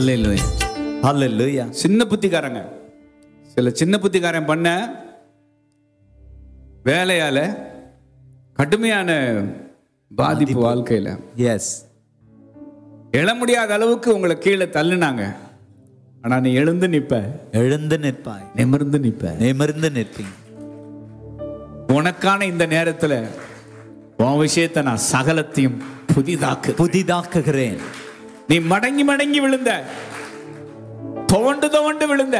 அல்லேலூயா ஹalleluya சின்ன புத்திக்காரங்க சில சின்ன புத்திக்காரன் பண்ண வேலையால கடுமையான பாதிப்பு வாழ்க்கையில எஸ் எழ முடியாத அளவுக்கு உங்களை கீழே தள்ளுனாங்க ஆனா நீ எழுந்து நிப்ப எழுந்து நிற்பாய் நிமிர்ந்து நிப்ப நிமிர்ந்து நிற்பீங்க உனக்கான இந்த நேரத்துல உன் விஷயத்தை நான் சகலத்தையும் புதிதாக்கு புதிதாக்குகிறேன் நீ மடங்கி மடங்கி விழுந்த துவண்டு துவண்டு விழுந்த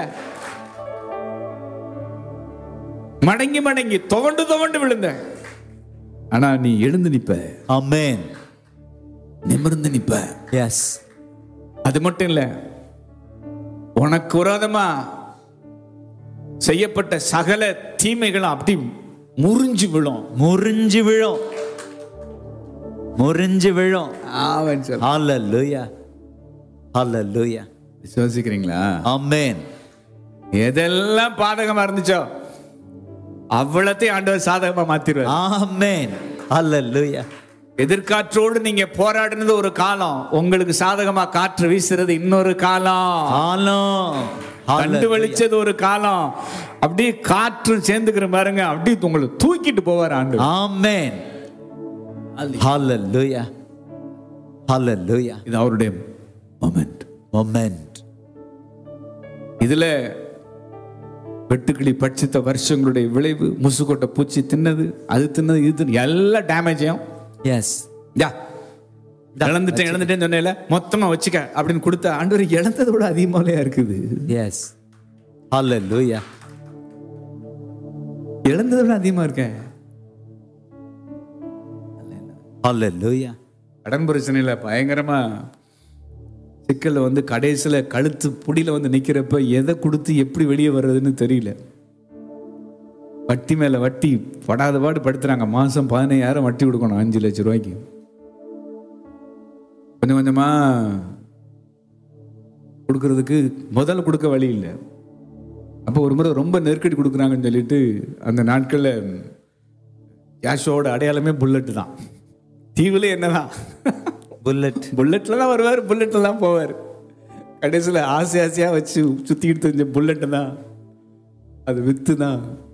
மடங்கி மடங்கி துவண்டு துவண்டு விழுந்த ஆனா நீ எழுந்து நிப்ப ஆமென் நிமிர்ந்து நிப்ப எஸ் அது மட்டும் இல்ல உனக்கு விரோதமா செய்யப்பட்ட சகல தீமைகளும் அப்படி முறிஞ்சு விழும் முறிஞ்சு விழும் முறிஞ்சு விழும் ஆவன் சொல் ஹalleluya ஹalleluya விசுவாசிக்கிறீங்களா ஆமென் எதெல்லாம் பாதகமா இருந்துச்சோ அவ்வளத்தையும் ஆண்டவர் சாதகமா மாத்திருவார் ஆமென் ஹalleluya எதிர்காற்றோடு நீங்க போராடினது ஒரு காலம் உங்களுக்கு சாதகமா காற்று வீசுறது இன்னொரு காலம் ஆலம் கண்டு வெளிச்சது ஒரு காலம் அப்படியே காற்று சேர்ந்துக்கிற பாருங்க அப்படியே உங்களை தூக்கிட்டு போவார் ஆண்டு ஆமென் ஹalleluya ஹalleluya இது அவருடைய மொமெண்ட் மொமெண்ட் இதுல வெட்டுக்கிளி பட்சித்த வருஷங்களுடைய விளைவு முசுக்கொட்டை பூச்சி தின்னது அது தின்னது இது தின்னது எல்லா டேமேஜையும் எஸ் யா இழந்துட்டேன் இழந்துட்டேன்னு சொன்னேல மொத்தமா வச்சுக்க அப்படின்னு கொடுத்த ஆண்டவர் இழந்ததை விட அதிகமாலையா இருக்குது எஸ் ஹalleluya இழந்ததை விட அதிகமா இருக்கேன் ஹalleluya கடன் பிரச்சனையில பயங்கரமா சிக்கல்ல வந்து கடைசியில கழுத்து புடியில வந்து நிக்கிறப்ப எதை கொடுத்து எப்படி வெளியே வர்றதுன்னு தெரியல வட்டி மேல வட்டி படாத பாடு படுத்துறாங்க மாசம் பதினையாயிரம் வட்டி கொடுக்கணும் அஞ்சு லட்சம் ரூபாய்க்கு கொஞ்சம் கொஞ்சமா கொடுக்கறதுக்கு முதல்ல கொடுக்க வழி இல்லை அப்போ ஒரு முறை ரொம்ப நெருக்கடி கொடுக்குறாங்கன்னு சொல்லிட்டு அந்த நாட்கள்ல கேஷோட அடையாளமே புல்லட்டு தான் தீவுல என்னதான் புல்லட் புல்லட்ல தான் வருவார் புல்லட்ல தான் போவார் கடைசியில் ஆசை ஆசையாக வச்சு சுற்றிக்கிட்டு தெரிஞ்ச புல்லட்டு தான் அது வித்து தான்